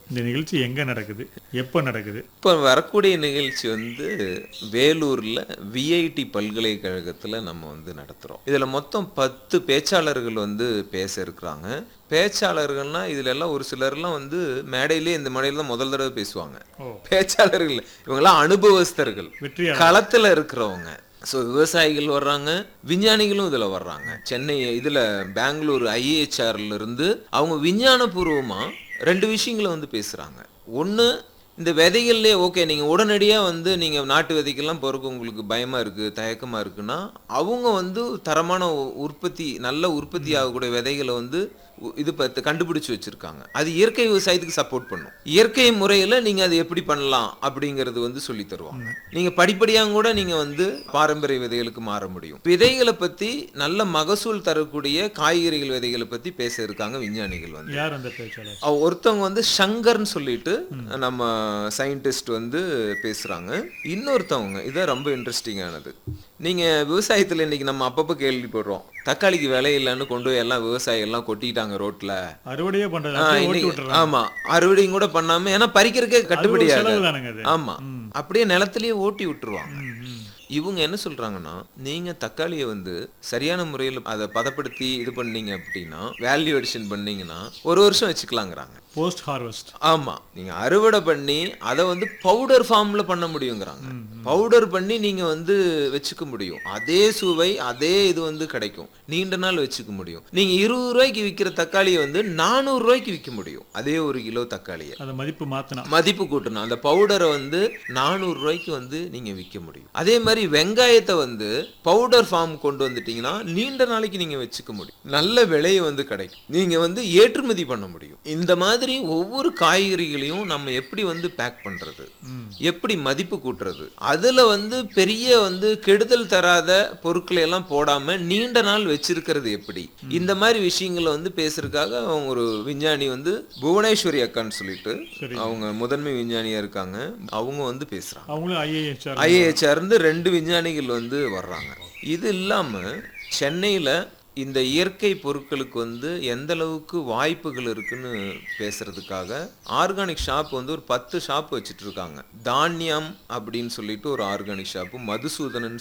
இந்த நிகழ்ச்சி எங்க நடக்குது எப்ப நடக்குது இப்போ வரக்கூடிய நிகழ்ச்சி வந்து வேலூரில் விஐடி பல்கலைக்கழகத்தில் நம்ம வந்து நடத்துகிறோம் இதில் மொத்தம் பத்து பேச்சாளர்கள் வந்து பேச இருக்கிறாங்க பேச்சாளர்கள்னா இதுல எல்லாம் ஒரு சிலர்லாம் வந்து மேடையிலே இந்த மேடையில தான் முதல் தடவை பேசுவாங்க ஓ. பேச்சாளர்கள் இவங்கெல்லாம் அனுபவஸ்தர்கள் வெற்றியாளர் களத்துல இருக்கிறவங்க ஸோ விவசாயிகள் வர்றாங்க விஞ்ஞானிகளும் இதுல வர்றாங்க சென்னை இதுல பெங்களூர் ஐஏஹெச்ஆர்ல இருந்து அவங்க விஞ்ஞானபூர்வமா ரெண்டு விஷயங்களை வந்து பேசுறாங்க ஒண்ணு இந்த விதைகள்லே ஓகே நீங்க உடனடியா வந்து நீங்க நாட்டு விதைக்கெல்லாம் போறதுக்கு உங்களுக்கு பயமா இருக்கு தயக்கமா இருக்குன்னா அவங்க வந்து தரமான உ- உற்பத்தி நல்ல உற்பத்தி ஆகக்கூடிய விதைகளை வந்து உ- இது பார்த்து கண்டுபிடிச்சு வச்சிருக்காங்க அது இயற்கை விவசாயத்துக்கு சப்போர்ட் பண்ணும் இயற்கை முறையில நீங்க அதை எப்படி பண்ணலாம் அப்படிங்கிறது வந்து சொல்லி தருவாங்க நீங்க படிப்படியாக கூட நீங்க வந்து பாரம்பரிய விதைகளுக்கு மாற முடியும் விதைகளை பத்தி நல்ல மகசூல் தரக்கூடிய காய்கறிகள் விதைகளை பத்தி பேச இருக்காங்க விஞ்ஞானிகள் வந்து யார் அந்த பேச்சாளர் அவ- ஒருத்தவங்க வந்து சங்கர்னு சொல்லிட்டு நம்ம சயின்டிஸ்ட் வந்து பேசுறாங்க இன்னொருத்தவங்க இதான் ரொம்ப இன்ட்ரெஸ்டிங்கானது நீங்க விவசாயத்துல இன்னைக்கு நம்ம அப்பப்போ கேள்விப்படுறோம் தக்காளிக்கு விலை இல்லைன்னு கொண்டு போய் எல்லாம் விவசாயி எல்லாம் கொட்டிட்டாங்க ரோட்ல அறுவடையே பண்றது ஆ, அப்படியே ஓட்டி இன்னைக்கு- விட்டுறாங்க ஆமா அறுவடையும் கூட பண்ணாம ஏன்னா பறிக்கிறதுக்கே அது ஒரு கட்டுப்படி செலவு ஆகாது தானங்க அது ஆமா அப்படியே நிலத்திலேயே ஓட்டி விட்டுருவாங்க ம், ம். இவங்க என்ன சொல்றாங்கன்னா நீங்க தக்காளியை வந்து சரியான முறையில் அதை பதப்படுத்தி இது பண்ணீங்க அப்படின்னா வேல்யூ அடிஷன் பண்ணீங்கன்னா ஒரு வருஷம் வச்சுக்கலாங்கிறாங்க போஸ்ட் ஹார்வெஸ்ட் ஆமா நீங்க அறுவடை பண்ணி அதை வந்து பவுடர் ஃபார்ம்ல பண்ண முடியுங்கிறாங்க பவுடர் பண்ணி நீங்க வந்து வச்சுக்க முடியும் அதே சுவை அதே இது வந்து கிடைக்கும் நீண்ட நாள் வச்சுக்க முடியும் நீங்க இருபது ரூபாய்க்கு விற்கிற தக்காளியை வந்து நானூறு ரூபாய்க்கு விற்க முடியும் அதே ஒரு கிலோ தக்காளியை அதை மதிப்பு மாத்தினா மதிப்பு கூட்டணும் அந்த பவுடரை வந்து நானூறு ரூபாய்க்கு வந்து நீங்க விற்க முடியும் அதே மாதிரி வெங்காயத்தை வந்து பவுடர் ஃபார்ம் கொண்டு வந்துட்டீங்கன்னா நீண்ட நாளைக்கு நீங்க வச்சுக்க முடியும் நல்ல விலை வந்து கிடைக்கும் நீங்க வந்து ஏற்றுமதி பண்ண முடியும் இந்த மாதிரி ஒவ்வொரு காய்கறிகளையும் நம்ம எப்படி வந்து பேக் பண்றது ம். எப்படி மதிப்பு கூட்டுறது அதுல வந்து பெரிய வந்து கெடுதல் தராத பொருட்களை எல்லாம் போடாம நீண்ட நாள் வச்சிருக்கிறது எப்படி இந்த மாதிரி விஷயங்களை வந்து பேசுறதுக்காக அவங்க ஒரு விஞ்ஞானி வந்து புவனேஸ்வரி அக்கான்னு சொல்லிட்டு சரி. அவங்க முதன்மை விஞ்ஞானியா இருக்காங்க அவங்க வந்து பேசுறாங்க அவங்களும் ஐஏஹெச்ஆர் ஐஏஹெச்ஆர் இருந்து ரெண்டு விஞ்ஞானிகள் வந்து வர்றாங்க இது இல்லாம சென்னையில இந்த இயற்கை பொருட்களுக்கு வந்து எந்த அளவுக்கு வாய்ப்புகள் இருக்குன்னு பேசுறதுக்காக ஆர்கானிக் ஷாப் வந்து ஒரு பத்து ஷாப் வச்சுட்டு இருக்காங்க தானியம் அப்படின்னு சொல்லிட்டு ஒரு ஆர்கானிக் ஷாப்பு மதுசூதனன்